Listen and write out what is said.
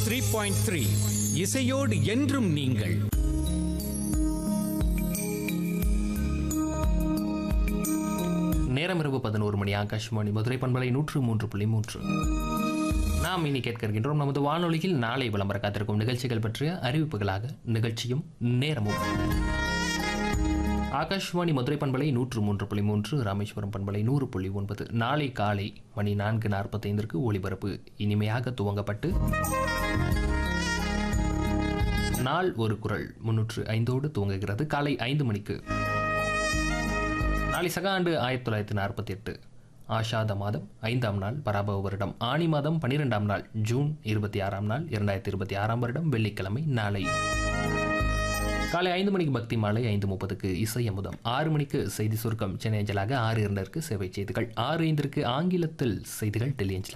three point three இசையோடு என்றும் நீங்கள் நேரம் இரவு பதினோரு மணி ஆகாஷ்வாணி மதுரை பண்பலை நூற்று மூன்று புள்ளி மூன்று நாம் இனி கேட்க இருக்கின்றோம் நமது வானொலியில் நாளை விளம்பர காத்திருக்கும் நிகழ்ச்சிகள் பற்றிய அறிவிப்புகளாக நிகழ்ச்சியும் நேரமும் ஆகாஷ்வாணி மதுரை பண்பலை நூற்று மூன்று புள்ளி மூன்று ராமேஸ்வரம் பண்பலை நூறு புள்ளி ஒன்பது நாளை காலை மணி நான்கு நாற்பத்தைந்திற்கு ஒளிபரப்பு இனிமையாக துவங்கப்பட்டு நாள் ஒரு குரல் முன்னூற்று ஐந்தோடு துவங்குகிறது காலை ஐந்து மணிக்கு நாளை சக ஆண்டு ஆயிரத்தி தொள்ளாயிரத்தி நாற்பத்தி எட்டு ஆஷாத மாதம் ஐந்தாம் நாள் பராபவ வருடம் ஆணி மாதம் பன்னிரெண்டாம் நாள் ஜூன் இருபத்தி ஆறாம் நாள் இரண்டாயிரத்தி இருபத்தி ஆறாம் வருடம் வெள்ளிக்கிழமை நாளை காலை ஐந்து மணிக்கு பக்தி மாலை ஐந்து முப்பதுக்கு இசை அமுதம் ஆறு மணிக்கு செய்தி சுருக்கம் சென்னை அஞ்சலாக ஆறு இரண்டருக்கு சேவை செய்திகள் ஆறு ஐந்திற்கு ஆங்கிலத்தில் செய்திகள் டெல்லி அஞ்சலாக